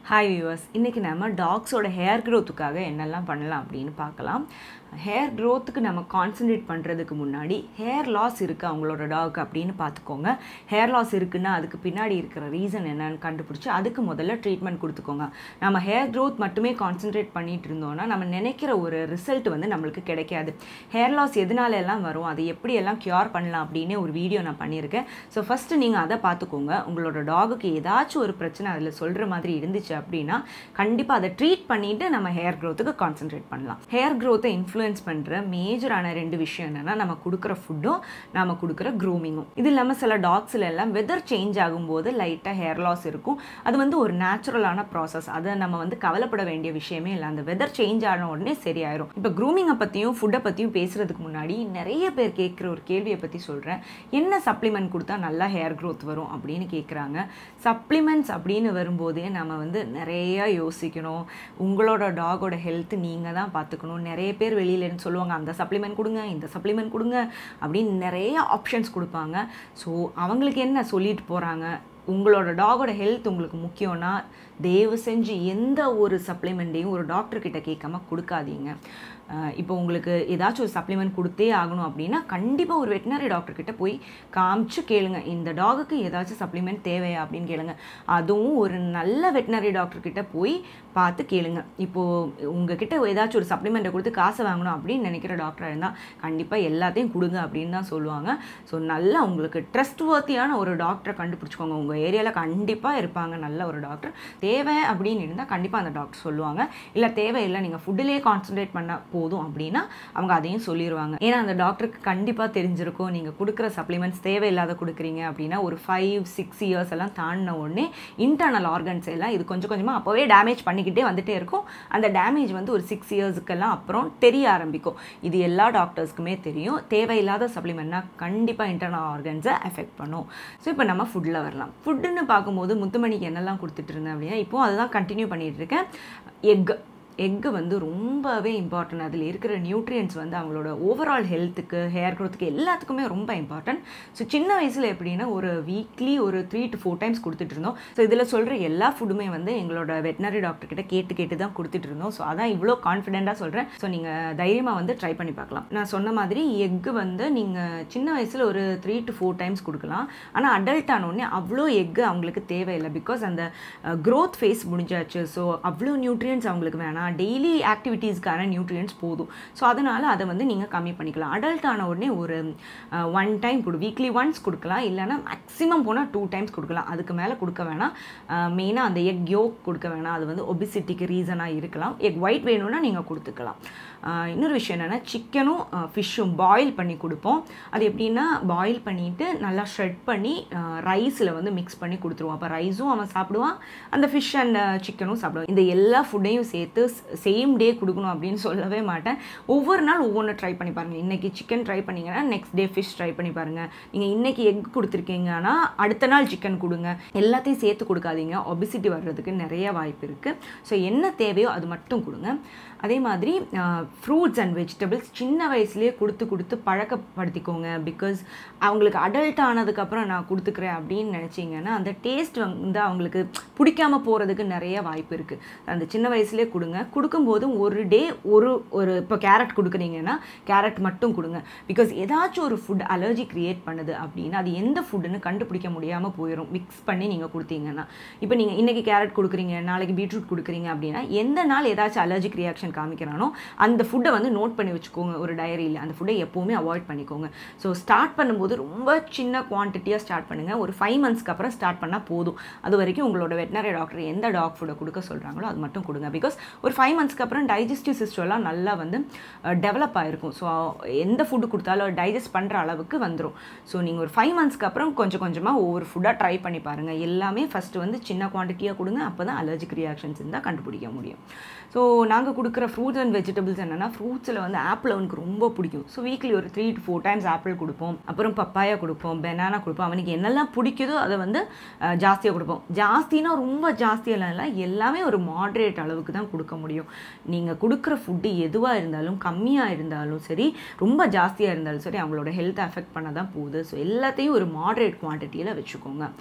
hi viewers இன்றைக்கி நம்ம டாக்ஸோட hair க்ரோத்துக்காக என்னெல்லாம் பண்ணலாம் அப்படின்னு பார்க்கலாம் ஹேர் க்ரோத்துக்கு நம்ம கான்சன்ட்ரேட் பண்ணுறதுக்கு முன்னாடி ஹேர் லாஸ் இருக்குது அவங்களோட டாக் அப்படின்னு பார்த்துக்கோங்க ஹேர் லாஸ் இருக்குன்னா அதுக்கு பின்னாடி இருக்கிற ரீசன் என்னன்னு கண்டுபிடிச்சி அதுக்கு முதல்ல ட்ரீட்மெண்ட் கொடுத்துக்கோங்க நம்ம ஹேர் க்ரோத் மட்டுமே கான்சன்ட்ரேட் பண்ணிட்டு இருந்தோம்னா நம்ம நினைக்கிற ஒரு ரிசல்ட் வந்து நம்மளுக்கு கிடைக்காது ஹேர் லாஸ் எதனால எல்லாம் வரும் அதை எப்படி எல்லாம் க்யூர் பண்ணலாம் அப்படின்னு ஒரு வீடியோ நான் பண்ணியிருக்கேன் ஸோ ஃபஸ்ட்டு நீங்கள் அதை பார்த்துக்கோங்க உங்களோட டாகுக்கு ஏதாச்சும் ஒரு பிரச்சனை அதில் சொல்கிற மாதிரி இருந்துச்சு அப்படின்னா கண்டிப்பாக அதை ட்ரீட் பண்ணிவிட்டு நம்ம ஹேர் க்ரோத்துக்கு கான்சென்ட்ரேட் பண்ணலாம் ஹேர் க்ரோத்தை இன்ஃப்ளூயன்ஸ் பண்ணுற மேஜரான ரெண்டு விஷயம் என்னென்னா நம்ம கொடுக்குற ஃபுட்டும் நம்ம கொடுக்குற க்ரூமிங்கும் இது இல்லாமல் சில டாக்ஸில் எல்லாம் வெதர் சேஞ்ச் ஆகும்போது லைட்டாக ஹேர் லாஸ் இருக்கும் அது வந்து ஒரு நேச்சுரலான ப்ராசஸ் அதை நம்ம வந்து கவலைப்பட வேண்டிய விஷயமே இல்லை அந்த வெதர் சேஞ்ச் ஆன உடனே சரியாயிரும் இப்போ க்ரூமிங்கை பற்றியும் ஃபுட்டை பற்றியும் பேசுகிறதுக்கு முன்னாடி நிறைய பேர் கேட்குற ஒரு கேள்வியை பற்றி சொல்கிறேன் என்ன சப்ளிமெண்ட் கொடுத்தா நல்லா ஹேர் க்ரோத் வரும் அப்படின்னு கேட்குறாங்க சப்ளிமெண்ட்ஸ் அப்படின்னு வரும்போதே நம்ம வந்து நிறைய யோசிக்கணும் உங்களோட டாகோட ஹெல்த் நீங்கள் தான் பார்த்துக்கணும் நிறைய பேர் வெளியிலன்னு சொல்லுவாங்க அந்த சப்ளிமெண்ட் கொடுங்க இந்த சப்ளிமெண்ட் கொடுங்க அப்படின்னு நிறைய ஆப்ஷன்ஸ் கொடுப்பாங்க ஸோ அவங்களுக்கு என்ன சொல்லிட்டு போகிறாங்க உங்களோட டாகோட ஹெல்த் உங்களுக்கு முக்கியம்னா தயவு செஞ்சு எந்த ஒரு சப்ளிமெண்ட்டையும் ஒரு டாக்டர்கிட்ட கேட்காம கொடுக்காதீங்க இப்போ உங்களுக்கு ஏதாச்சும் ஒரு சப்ளிமெண்ட் கொடுத்தே ஆகணும் அப்படின்னா கண்டிப்பாக ஒரு வெட்டினரி டாக்டர்கிட்ட போய் காமிச்சு கேளுங்க இந்த டாகுக்கு ஏதாச்சும் சப்ளிமெண்ட் தேவையா அப்படின்னு கேளுங்க அதுவும் ஒரு நல்ல வெட்டினரி டாக்டர்கிட்ட போய் பார்த்து கேளுங்க இப்போது உங்ககிட்ட ஏதாச்சும் ஒரு சப்ளிமெண்ட்டை கொடுத்து காசை வாங்கணும் அப்படின்னு நினைக்கிற டாக்டராக இருந்தால் கண்டிப்பாக எல்லாத்தையும் கொடுங்க அப்படின்னு தான் சொல்லுவாங்க ஸோ நல்லா உங்களுக்கு ட்ரஸ்ட் வர்த்தியான ஒரு டாக்டரை கண்டுபிடிச்சிக்கோங்க உங்கள் ஏரியாவில் கண்டிப்பாக இருப்பாங்க நல்ல ஒரு டாக்டர் தேவை அப்படின்னு இருந்தால் கண்டிப்பாக அந்த டாக்டர் சொல்லுவாங்க இல்லை தேவையில்லை நீங்கள் ஃபுட்டிலே கான்சன்ட்ரேட் பண்ண போதும் அப்படின்னா அவங்க அதையும் சொல்லிடுவாங்க ஏன்னா அந்த டாக்டருக்கு கண்டிப்பாக தெரிஞ்சிருக்கும் நீங்கள் கொடுக்குற சப்ளிமெண்ட்ஸ் தேவையில்லாத கொடுக்குறீங்க அப்படின்னா ஒரு ஃபைவ் சிக்ஸ் இயர்ஸ் எல்லாம் தாண்டின உடனே இன்டர்னல் ஆர்கன்ஸ் எல்லாம் இது கொஞ்சம் கொஞ்சமாக அப்போவே டேமேஜ் பண்ணிக்கிட்டே வந்துட்டே இருக்கும் அந்த டேமேஜ் வந்து ஒரு சிக்ஸ் இயர்ஸுக்கெல்லாம் அப்புறம் தெரிய ஆரம்பிக்கும் இது எல்லா டாக்டர்ஸ்க்குமே தெரியும் தேவையில்லாத சப்ளிமெண்ட்னா கண்டிப்பாக இன்டர்னல் ஆர்கன்ஸை எஃபெக்ட் பண்ணும் ஸோ இப்போ நம்ம ஃபுட்டில் வரலாம் ஃபுட்டுன்னு பார்க்கும்போது முத்துமணிக்கு என்னெல்லாம் கொடுத்துட்டு இருந்தேன் அப்படின்னா இப்போ அதுதான் கண்டினியூ பண்ணிகிட்டு இருக்கேன் எக் எக்கு வந்து ரொம்பவே இம்பார்ட்டன்ட் அதில் இருக்கிற நியூட்ரியன்ஸ் வந்து அவங்களோட ஓவரால் ஹெல்த்துக்கு ஹேர் க்ரோத்துக்கு எல்லாத்துக்குமே ரொம்ப இம்பார்ட்டன்ட் ஸோ சின்ன வயசில் எப்படின்னா ஒரு வீக்லி ஒரு த்ரீ டு ஃபோர் டைம்ஸ் கொடுத்துட்டு இருந்தோம் ஸோ இதில் சொல்கிற எல்லா ஃபுட்டுமே வந்து எங்களோட வெட்டினரி டாக்டர் கிட்ட கேட்டு கேட்டு தான் கொடுத்துட்டு இருந்தோம் ஸோ அதான் இவ்வளோ கான்ஃபிடென்ட்டாக சொல்கிறேன் ஸோ நீங்கள் தைரியமாக வந்து ட்ரை பண்ணி பார்க்கலாம் நான் சொன்ன மாதிரி எக்கு வந்து நீங்கள் சின்ன வயசில் ஒரு த்ரீ டு ஃபோர் டைம்ஸ் கொடுக்கலாம் ஆனால் அடல்ட் ஆனோடனே அவ்வளோ எக்கு அவங்களுக்கு தேவையில்லை பிகாஸ் அந்த க்ரோத் ஃபேஸ் முடிஞ்சாச்சு ஸோ அவ்வளோ நியூட்ரியன்ஸ் அவங்களுக்கு வேணாம் டெய்லி ஆக்டிவிட்டீஸ்க்கான நியூட்ரியன்ஸ் போதும் ஸோ அதனால் அதை வந்து நீங்கள் கம்மி பண்ணிக்கலாம் அடல்ட் ஆன உடனே ஒரு ஒன் டைம் கொடு வீக்லி ஒன்ஸ் கொடுக்கலாம் இல்லைனா மேக்ஸிமம் போனால் டூ டைம்ஸ் கொடுக்கலாம் அதுக்கு மேலே கொடுக்க வேணாம் மெயினாக அந்த எக் யோக் கொடுக்க வேணாம் அது வந்து ஒபிசிட்டிக்கு ரீசனாக இருக்கலாம் எக் ஒயிட் வேணும்னா நீங்கள் கொடுத்துக்கலாம் இன்னொரு விஷயம் என்னென்னா சிக்கனும் ஃபிஷ்ஷும் பாயில் பண்ணி கொடுப்போம் அது எப்படின்னா பாயில் பண்ணிவிட்டு நல்லா ஷ்ரெட் பண்ணி ரைஸில் வந்து மிக்ஸ் பண்ணி கொடுத்துருவோம் அப்போ ரைஸும் அவன் சாப்பிடுவான் அந்த ஃபிஷ் அண்ட் சிக்கனும் சாப்பிடுவான் இந்த எல்லா ஃபுட்டையும் சேர்த்து சேம் டே கொடுக்கணும் அப்படின்னு சொல்லவே மாட்டேன் ஒவ்வொரு நாள் ஒவ்வொன்று ட்ரை பண்ணி பாருங்கள் இன்றைக்கி சிக்கன் ட்ரை பண்ணிங்கன்னா நெக்ஸ்ட் டே ஃபிஷ் ட்ரை பண்ணி பாருங்கள் நீங்கள் இன்றைக்கி எக் கொடுத்துருக்கீங்கன்னா அடுத்த நாள் சிக்கன் கொடுங்க எல்லாத்தையும் சேர்த்து கொடுக்காதீங்க ஒபிசிட்டி வர்றதுக்கு நிறைய வாய்ப்பு இருக்குது ஸோ என்ன தேவையோ அது மட்டும் கொடுங்க அதே மாதிரி ஃப்ரூட்ஸ் அண்ட் வெஜிடபிள்ஸ் சின்ன வயசுலேயே கொடுத்து கொடுத்து பழக்கப்படுத்திக்கோங்க பிகாஸ் அவங்களுக்கு அடல்ட் ஆனதுக்கப்புறம் நான் கொடுத்துக்கிறேன் அப்படின்னு நினச்சிங்கன்னா அந்த டேஸ்ட் வந்து அவங்களுக்கு பிடிக்காம போகிறதுக்கு நிறைய வாய்ப்பு இருக்குது அந்த சின்ன வயசுலேயே கொடுங்க கொடுக்கும்போதும் ஒரு டே ஒரு ஒரு இப்போ கேரட் கொடுக்குறீங்கன்னா கேரட் மட்டும் கொடுங்க பிகாஸ் ஏதாச்சும் ஒரு ஃபுட் அலர்ஜி க்ரியேட் பண்ணுது அப்படின்னா அது எந்த ஃபுட்டுன்னு கண்டுபிடிக்க முடியாமல் போயிடும் மிக்ஸ் பண்ணி நீங்கள் கொடுத்தீங்கன்னா இப்போ நீங்கள் இன்றைக்கி கேரட் கொடுக்குறீங்க நாளைக்கு பீட்ரூட் கொடுக்குறீங்க அப்படின்னா எந்த நாள் ஏதாச்சும் அலர்ஜிக் ரியாக்ஷன் காமிக்கிறானோ அந்த ஃபுட்டை வந்து நோட் பண்ணி வச்சுக்கோங்க ஒரு டைரியில் அந்த ஃபுட்டை எப்போவுமே அவாய்ட் பண்ணிக்கோங்க ஸோ ஸ்டார்ட் பண்ணும்போது ரொம்ப சின்ன குவான்டிட்டியாக ஸ்டார்ட் பண்ணுங்கள் ஒரு ஃபைவ் மந்த்ஸ்க்கு அப்புறம் ஸ்டார்ட் பண்ணால் போதும் அது வரைக்கும் உங்களோட வெட்டினரி டாக்டர் எந்த டாக் ஃபுட்டை கொடுக்க சொல்கிறாங்களோ அது மட்டும் கொடுங்க பிகாஸ் ஒரு ஃபைவ் மந்த்ஸ்க்கு அப்புறம் டைஜஸ்டிவ் சிஸ்டம்லாம் நல்லா வந்து டெவலப் ஆகிருக்கும் ஸோ எந்த ஃபுட்டு கொடுத்தாலும் டைஜஸ்ட் பண்ணுற அளவுக்கு வந்துடும் ஸோ நீங்கள் ஒரு ஃபைவ் மந்த்ஸ்க்கு அப்புறம் கொஞ்சம் கொஞ்சமாக ஒவ்வொரு ஃபுட்டாக ட்ரை பண்ணி பாருங்கள் எல்லாமே ஃபஸ்ட்டு வந்து சின்ன குவான்டிட்டியாக கொடுங்க அப்போ தான் அலர்ஜிக் ரியாக்ஷன்ஸ் இருந்தால் கண்டுபிடிக்க முடியும் ஸோ நாங்கள் கொடுக்குற ஃப்ரூட்ஸ் அண்ட் வெஜிடபிள்ஸ் என்னென்னா ஃப்ரூட்ஸில் வந்து ஆப்பிள் அவனுக்கு ரொம்ப பிடிக்கும் ஸோ வீக்லி ஒரு three to four times apple கொடுப்போம் அப்புறம் பப்பாயா கொடுப்போம் பெனானா கொடுப்போம் அவனுக்கு என்னெல்லாம் பிடிக்குதோ அதை வந்து ஜாஸ்தியாக கொடுப்போம் ஜாஸ்தினா ரொம்ப ஜாஸ்தியெல்லாம் இல்லை எல்லாமே ஒரு மாட்ரேட் அளவுக்கு தான் கொடுக்க முடியும் நீங்கள் கொடுக்குற ஃபுட்டு எதுவாக இருந்தாலும் கம்மியாக இருந்தாலும் சரி ரொம்ப ஜாஸ்தியாக இருந்தாலும் சரி அவங்களோட ஹெல்த்தை அஃபெக்ட் பண்ண தான் போகுது ஸோ எல்லாத்தையும் ஒரு மாட்ரேட் குவான்டிட்டியில் வச்சுக்கோங்க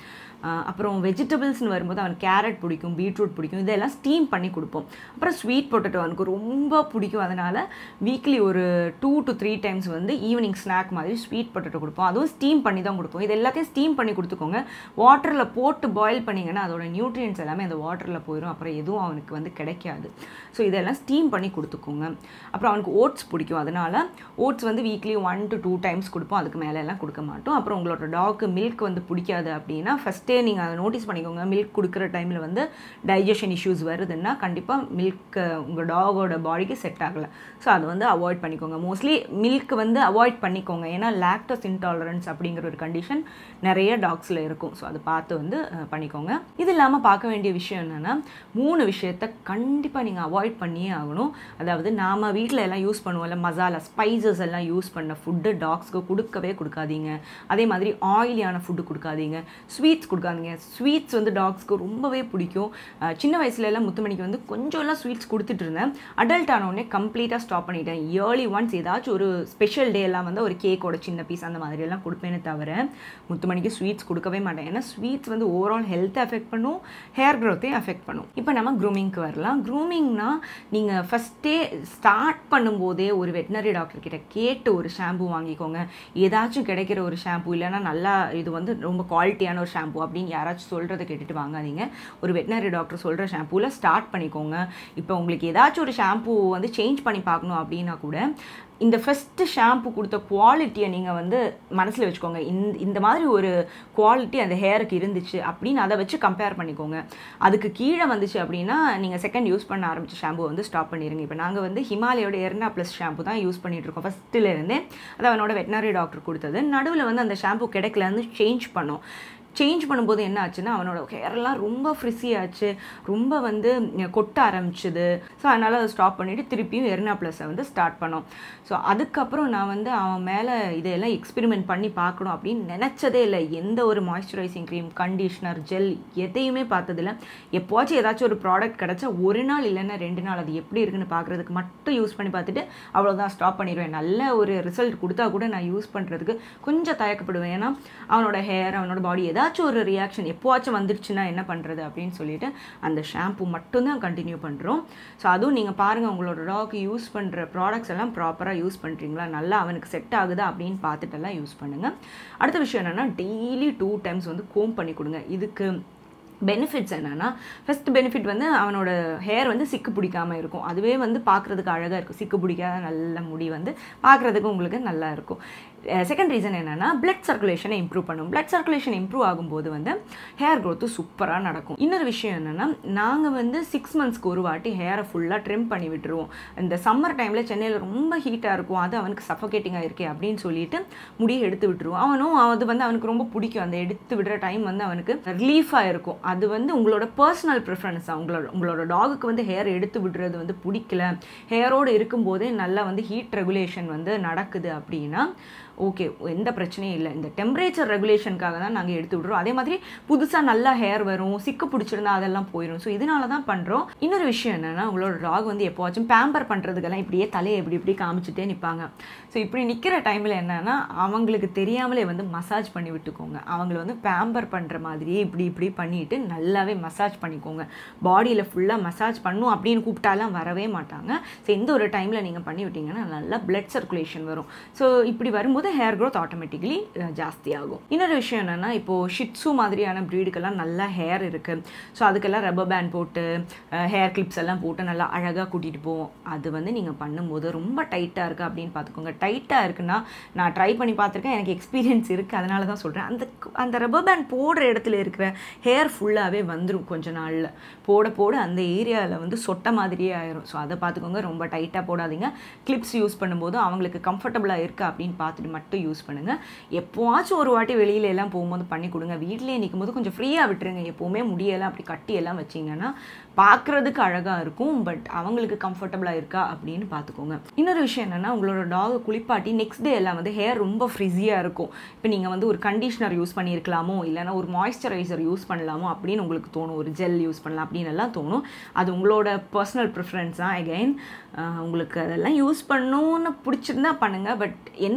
அப்புறம் வெஜிடபிள்ஸ்னு வரும்போது அவனுக்கு கேரட் பிடிக்கும் பீட்ரூட் பிடிக்கும் இதெல்லாம் ஸ்டீம் பண்ணி கொடுப்போம் அப்புறம் ஸ்வீட் பொட்டேட்டோ அவனுக்கு ரொம்ப பிடிக்கும் அதனால் வீக்லி ஒரு டூ டு த்ரீ டைம்ஸ் வந்து ஈவினிங் ஸ்நாக் மாதிரி ஸ்வீட் பொட்டேட்டோ கொடுப்போம் அதுவும் ஸ்டீம் பண்ணி தான் கொடுப்போம் இது எல்லாத்தையும் ஸ்டீம் பண்ணி கொடுத்துக்கோங்க வாட்டரில் போட்டு பாயில் பண்ணிங்கன்னா அதோட நியூட்ரியன்ஸ் எல்லாமே அந்த வாட்டரில் போயிடும் அப்புறம் எதுவும் அவனுக்கு வந்து கிடைக்காது ஸோ இதெல்லாம் ஸ்டீம் பண்ணி கொடுத்துக்கோங்க அப்புறம் அவனுக்கு ஓட்ஸ் பிடிக்கும் அதனால் ஓட்ஸ் வந்து weekly one to two times கொடுப்போம் அதுக்கு மேலே எல்லாம் கொடுக்க மாட்டோம் அப்புறம் உங்களோட டாக்கு மில்க் வந்து பிடிக்காது அப்படின்னா ஃபஸ்ட்டே நீங்கள் அதை நோட்டீஸ் பண்ணிக்கோங்க மில்க் கொடுக்குற டைமில் வந்து டைஜஷன் இஷ்யூஸ் வருதுன்னா கண்டிப்பாக மில்க் உங்கள் டாகோட பாடிக்கு செட் ஆகலை ஸோ அதை வந்து அவாய்ட் பண்ணிக்கோங்க மோஸ்ட்லி மில்க் வந்து அவாய்ட் பண்ணிக்கோங்க ஏன்னா லாக்டோஸ் இன்டாலரன்ஸ் அப்படிங்கிற ஒரு கண்டிஷன் நிறைய டாக்ஸில் இருக்கும் ஸோ அதை பார்த்து வந்து பண்ணிக்கோங்க இது இல்லாமல் பார்க்க வேண்டிய விஷயம் என்னென்னா மூணு விஷயத்த கண்டிப்பாக நீங்கள் அவாய்ட் பண்ணியே ஆகணும் அதாவது நாம் வீட்டில் எல்லாம் யூஸ் பண்ணுவோம்ல மசாலா ஸ்பைசஸ் எல்லாம் யூஸ் பண்ண ஃபுட்டு டாக்ஸ்க்கு கொடுக்கவே கொடுக்காதீங்க அதே மாதிரி ஆயிலியான ஃபுட்டு கொடுக்காதீங்க ஸ்வீட்ஸ் கொடுக்காதீங்க ஸ்வீட்ஸ் வந்து டாக்ஸ்க்கு ரொம்பவே பிடிக்கும் சின்ன வயசுல எல்லாம் முத்துமணிக்கு வந்து கொஞ்சம்லாம் ஸ்வீட்ஸ் கொடுத்துட்டு இருந்தேன் அடல்ட் ஆனவுடனே கம்ப்ளீட்டாக ஸ்டாப் பண்ணிட்டேன் இயர்லி ஒன்ஸ் ஏதாச்சும் ஒரு ஸ்பெஷல் டே எல்லாம் வந்து ஒரு கேக்கோட சின்ன பீஸ் அந்த மாதிரி எல்லாம் கொடுப்பேனே தவிர முத்துமணிக்கு ஸ்வீட்ஸ் கொடுக்கவே மாட்டேன் ஏன்னா ஸ்வீட்ஸ் வந்து ஓவரால் ஹெல்த்தை அஃபெக்ட் பண்ணும் ஹேர் க்ரோத்தையும் அஃபெக்ட் பண்ணும் இப்போ நம்ம க்ரூமிங்க்கு வரலாம் க்ரூமிங்னா நீங்கள் ஃபஸ்ட்டே ஸ்டார்ட் பண்ணும்போதே ஒரு வெட்டினரி டாக்டர் கிட்ட கேட்டு ஒரு ஷாம்பு வாங்கிக்கோங்க ஏதாச்சும் கிடைக்கிற ஒரு ஷாம்பு இல்லைன்னா நல்லா இது வந்து ரொம்ப குவாலிட்டியான ஒரு ஷாம்பு அப்படின்னு யாராச்சும் சொல்கிறத கேட்டுட்டு வாங்காதீங்க ஒரு வெட்டினரி டாக்டர் சொல்கிற ஷாம்பூவில் ஸ்டார்ட் பண்ணிக்கோங்க இப்போ உங்களுக்கு ஏதாச்சும் ஒரு ஷாம்பு வந்து சேஞ்ச் பண்ணி பார்க்கணும் அப்படின்னா கூட இந்த ஃபஸ்ட்டு ஷாம்பு கொடுத்த குவாலிட்டியை நீங்கள் வந்து மனசில் வச்சுக்கோங்க இந்த இந்த மாதிரி ஒரு குவாலிட்டி அந்த ஹேருக்கு இருந்துச்சு அப்படின்னு அதை வச்சு கம்பேர் பண்ணிக்கோங்க அதுக்கு கீழே வந்துச்சு அப்படின்னா நீங்கள் செகண்ட் யூஸ் பண்ண ஆரம்பிச்ச ஷாம்பு வந்து ஸ்டாப் பண்ணிடுங்க இப்போ நாங்கள் வந்து ஹிமாலயோட எர்னா ப்ளஸ் ஷாம்பு தான் யூஸ் பண்ணிகிட்ருக்கோம் ஃபஸ்ட்டுலேருந்தே அது அவனோட வெட்டினரி டாக்டர் கொடுத்தது நடுவில் வந்து அந்த ஷாம்பு கிடைக்கலன்னு சேஞ்ச் பண்ணோம் சேஞ்ச் பண்ணும்போது என்ன ஆச்சுன்னா அவனோட ஹேர்லாம் ரொம்ப ஃப்ரிஸி ஆச்சு ரொம்ப வந்து கொட்ட ஆரம்பிச்சுது ஸோ அதனால் அதை ஸ்டாப் பண்ணிவிட்டு திருப்பியும் எர்னா ப்ளஸை வந்து ஸ்டார்ட் பண்ணோம் ஸோ அதுக்கப்புறம் நான் வந்து அவன் மேலே இதையெல்லாம் எக்ஸ்பெரிமெண்ட் பண்ணி பார்க்கணும் அப்படின்னு நினச்சதே இல்லை எந்த ஒரு மாய்ஸ்சரைசிங் க்ரீம் கண்டிஷ்னர் ஜெல் எதையுமே பார்த்ததில்ல எப்போவாச்சும் ஏதாச்சும் ஒரு ப்ராடக்ட் கிடச்சா ஒரு நாள் இல்லைன்னா ரெண்டு நாள் அது எப்படி இருக்குன்னு பார்க்குறதுக்கு மட்டும் யூஸ் பண்ணி பார்த்துட்டு அவ்வளோதான் ஸ்டாப் பண்ணிடுவேன் நல்ல ஒரு ரிசல்ட் கொடுத்தா கூட நான் யூஸ் பண்ணுறதுக்கு கொஞ்சம் தயக்கப்படுவேன் ஏன்னா அவனோட ஹேர் அவனோட பாடி ஏதாவது ஏதாச்சும் ஒரு ரியாக்ஷன் எப்போவாச்சும் வந்துருச்சுன்னா என்ன பண்ணுறது அப்படின்னு சொல்லிட்டு அந்த ஷாம்பு மட்டும்தான் கண்டினியூ பண்ணுறோம் ஸோ அதுவும் நீங்கள் பாருங்கள் உங்களோட டாக் யூஸ் பண்ணுற ப்ராடக்ட்ஸ் எல்லாம் ப்ராப்பராக யூஸ் பண்ணுறீங்களா நல்லா அவனுக்கு செட் ஆகுதா அப்படின்னு பார்த்துட்டெல்லாம் யூஸ் பண்ணுங்கள் அடுத்த விஷயம் என்னென்னா டெய்லி டூ டைம்ஸ் வந்து கோம் பண்ணி கொடுங்க இதுக்கு பெனிஃபிட்ஸ் என்னென்னா ஃபஸ்ட் பெனிஃபிட் வந்து அவனோட ஹேர் வந்து சிக்கு பிடிக்காமல் இருக்கும் அதுவே வந்து பார்க்குறதுக்கு அழகாக இருக்கும் சிக்கு பிடிக்காத நல்ல முடி வந்து பார்க்குறதுக்கு உங்களுக்கு நல்லா இருக்கும் செகண்ட் ரீசன் என்னென்னா பிளட் சர்க்குலேஷனை இம்ப்ரூவ் பண்ணும் பிளட் சர்க்குலேஷன் இம்ப்ரூவ் ஆகும்போது வந்து ஹேர் க்ரோத்து சூப்பராக நடக்கும் இன்னொரு விஷயம் என்னென்னா நாங்கள் வந்து சிக்ஸ் மந்த்ஸ்க்கு ஒரு வாட்டி ஹேரை ஃபுல்லாக ட்ரிம் பண்ணி விட்டுருவோம் இந்த சம்மர் டைமில் சென்னையில் ரொம்ப ஹீட்டாக இருக்கும் அது அவனுக்கு சஃபகேட்டிங்காக இருக்கே அப்படின்னு சொல்லிட்டு முடியை எடுத்து விட்டுருவோம் அவனும் அது வந்து அவனுக்கு ரொம்ப பிடிக்கும் அந்த எடுத்து விடுற டைம் வந்து அவனுக்கு ரிலீஃபாக இருக்கும் அது வந்து உங்களோட பர்சனல் ப்ரிஃபரன்ஸ் தான் உங்களோட உங்களோட டாகுக்கு வந்து ஹேர் எடுத்து விடுறது வந்து பிடிக்கல ஹேரோடு இருக்கும்போதே நல்லா வந்து ஹீட் ரெகுலேஷன் வந்து நடக்குது அப்படின்னா ஓகே எந்த பிரச்சனையும் இல்லை இந்த டெம்பரேச்சர் ரெகுலேஷனுக்காக தான் நாங்கள் எடுத்து விட்றோம் அதே மாதிரி புதுசாக நல்லா ஹேர் வரும் சிக்கு பிடிச்சிருந்தா அதெல்லாம் போயிடும் ஸோ இதனால தான் பண்ணுறோம் இன்னொரு விஷயம் என்னென்னா உங்களோட டாக் வந்து எப்போவாச்சும் பேம்பர் பண்ணுறதுக்கெல்லாம் இப்படியே தலையை இப்படி இப்படி காமிச்சிட்டே நிற்பாங்க ஸோ இப்படி நிற்கிற டைமில் என்னென்னா அவங்களுக்கு தெரியாமலே வந்து மசாஜ் பண்ணி விட்டுக்கோங்க அவங்கள வந்து பேம்பர் பண்ணுற மாதிரியே இப்படி இப்படி பண்ணிட்டு நல்லாவே மசாஜ் பண்ணிக்கோங்க பாடியில் ஃபுல்லாக மசாஜ் பண்ணும் அப்படின்னு கூப்பிட்டாலாம் வரவே மாட்டாங்க ஸோ எந்த ஒரு டைமில் நீங்கள் பண்ணி விட்டீங்கன்னா நல்லா பிளட் சர்க்குலேஷன் வரும் ஸோ இப்படி வரும்போது போது ஹேர் க்ரோத் ஆட்டோமேட்டிக்கலி ஜாஸ்தி ஆகும் இன்னொரு விஷயம் என்னென்னா இப்போது ஷிட்ஸு மாதிரியான ப்ரீடுக்கெல்லாம் நல்லா ஹேர் இருக்குது ஸோ அதுக்கெல்லாம் ரப்பர் பேண்ட் போட்டு ஹேர் கிளிப்ஸ் எல்லாம் போட்டு நல்லா அழகாக கூட்டிகிட்டு போவோம் அது வந்து நீங்கள் பண்ணும்போது ரொம்ப டைட்டாக இருக்குது அப்படின்னு பார்த்துக்கோங்க டைட்டாக இருக்குன்னா நான் ட்ரை பண்ணி பார்த்துருக்கேன் எனக்கு எக்ஸ்பீரியன்ஸ் இருக்குது அதனால தான் சொல்கிறேன் அந்த அந்த ரப்பர் பேண்ட் போடுற இடத்துல இருக்கிற ஹேர் ஃபுல்லாகவே வந்துடும் கொஞ்ச நாளில் போட போட அந்த ஏரியாவில் வந்து சொட்ட மாதிரியே ஆயிரும் ஸோ அதை பார்த்துக்கோங்க ரொம்ப டைட்டாக போடாதீங்க கிளிப்ஸ் யூஸ் பண்ணும்போது அவங்களுக்கு கம்ஃபர்டபுளாக இருக்கா அப்படின்னு பார்த்துட்டு மட்டும் யூஸ் பண்ணுங்கள் எப்போவாச்சும் ஒரு வாட்டி வெளியில எல்லாம் போகும்போது பண்ணி கொடுங்க வீட்டிலே நிற்கும் போது கொஞ்சம் ஃப்ரீயாக விட்டுருங்க எப்போவுமே முடியெல்லாம் அப்படி கட்டி எல்லாம் வச்சிங்கன்னா பார்க்குறதுக்கு அழகாக இருக்கும் பட் அவங்களுக்கு கம்ஃபர்டபுளாக இருக்கா அப்படின்னு பார்த்துக்கோங்க இன்னொரு விஷயம் என்னென்னா உங்களோட டாகை குளிப்பாட்டி நெக்ஸ்ட் டே எல்லாம் வந்து ஹேர் ரொம்ப ஃப்ரிஸியாக இருக்கும் இப்போ நீங்கள் வந்து ஒரு கண்டிஷ்னர் யூஸ் பண்ணியிருக்கலாமோ இல்லைனா ஒரு மாய்ஸ்சரைசர் யூஸ் பண்ணலாமோ அப்படின்னு உங்களுக்கு தோணும் ஒரு ஜெல் யூஸ் பண்ணலாம் அப்படின்னு எல்லாம் தோணும் அது உங்களோட பர்சனல் ப்ரிஃபரன்ஸ் தான் அகைன் உங்களுக்கு அதெல்லாம் யூஸ் பண்ணணும்னு பிடிச்சிருந்தா பண்ணுங்கள் பட் என்னை பொறுத்த வரைக்கும்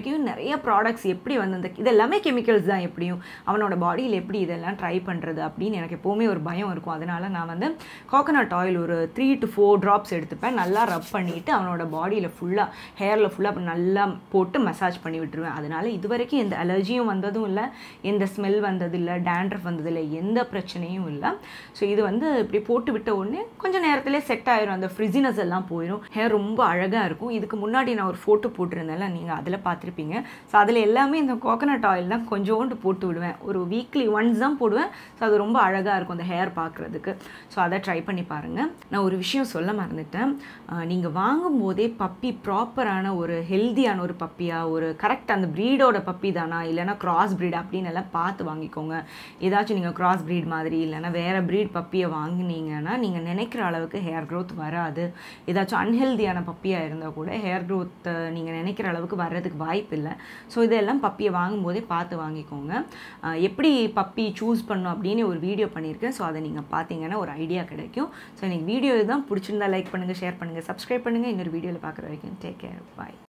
வரைக்கும் நிறைய ப்ராடக்ட்ஸ் எப்படி வந்து இந்த இது எல்லாமே கெமிக்கல்ஸ் தான் எப்படியும் அவனோட பாடியில் எப்படி இதெல்லாம் ட்ரை பண்ணுறது அப்படின்னு எனக்கு எப்போவுமே ஒரு பயம் இருக்கும் அதனால நான் வந்து கோகனட் ஆயில் ஒரு த்ரீ டு ஃபோர் ட்ராப்ஸ் எடுத்துப்பேன் நல்லா ரப் பண்ணிவிட்டு அவனோட பாடியில் ஃபுல்லாக ஹேரில் ஃபுல்லாக நல்லா போட்டு மசாஜ் பண்ணி விட்டுருவேன் அதனால இது வரைக்கும் எந்த அலர்ஜியும் வந்ததும் இல்லை எந்த ஸ்மெல் வந்ததில்லை டேண்ட்ரஃப் வந்ததில்லை எந்த பிரச்சனையும் இல்லை ஸோ இது வந்து இப்படி போட்டு விட்ட உடனே கொஞ்சம் நேரத்திலே செட் ஆயிரும் அந்த ஃப்ரிசினஸ் எல்லாம் போயிடும் ஹேர் ரொம்ப அழகாக இருக்கும் இதுக்கு முன்னாடி நான் ஒரு ஃபோட்டோ போட்டிருந்தேன்ல நீங்கள் அதில் பார்த்துருப்பீங்க ஸோ அதில் எல்லாமே இந்த கோகனட் ஆயில் தான் கொஞ்சோண்டு போட்டு விடுவேன் ஒரு வீக்லி ஒன்ஸ் தான் போடுவேன் ஸோ அது ரொம்ப அழகாக இருக்கும் அந்த ஹேர் பார்க்குறதுக்கு ஸோ அதை ட்ரை பண்ணி பாருங்கள் நான் ஒரு விஷயம் சொல்ல மறந்துட்டேன் நீங்கள் வாங்கும் போதே பப்பி ப்ராப்பரான ஒரு ஹெல்த்தியான ஒரு பப்பியாக ஒரு கரெக்ட் அந்த ப்ரீடோட பப்பி தானா இல்லைனா கிராஸ் ப்ரீட் அப்படின்னு எல்லாம் பார்த்து வாங்கிக்கோங்க ஏதாச்சும் நீங்கள் கிராஸ் ப்ரீட் மாதிரி இல்லைனா வேறு ப்ரீட் பப்பியை வாங்கினீங்கன்னா நீங்கள் நினைக்கிற அளவுக்கு ஹேர் க்ரோத் வராது ஏதாச்சும் அன்ஹெல்தியான பப்பியாக இருந்தால் கூட ஹேர் க்ரோத் நீங்கள் நினைக்கிற அளவுக்கு வர்றதுக்கு வாய்ப்பு இல்லை ஸோ இதெல்லாம் பப்பியை வாங்கும்போதே பார்த்து வாங்கிக்கோங்க எப்படி பப்பி சூஸ் பண்ணும் அப்படின்னு ஒரு வீடியோ பண்ணியிருக்கேன் ஸோ அதை நீங்கள் பார்த்தீங்கன்னா ஒரு ஐடியா கிடைக்கும் ஸோ எனக்கு வீடியோ தான் பிடிச்சிருந்தா லைக் பண்ணுங்கள் ஷேர் பண்ணுங்கள் சப்ஸ்கிரைப் பண்ணுங்கள் இன்னொரு வீடியோவில் பார்க்குற வரைக்கும் டேக் கேர் பாய்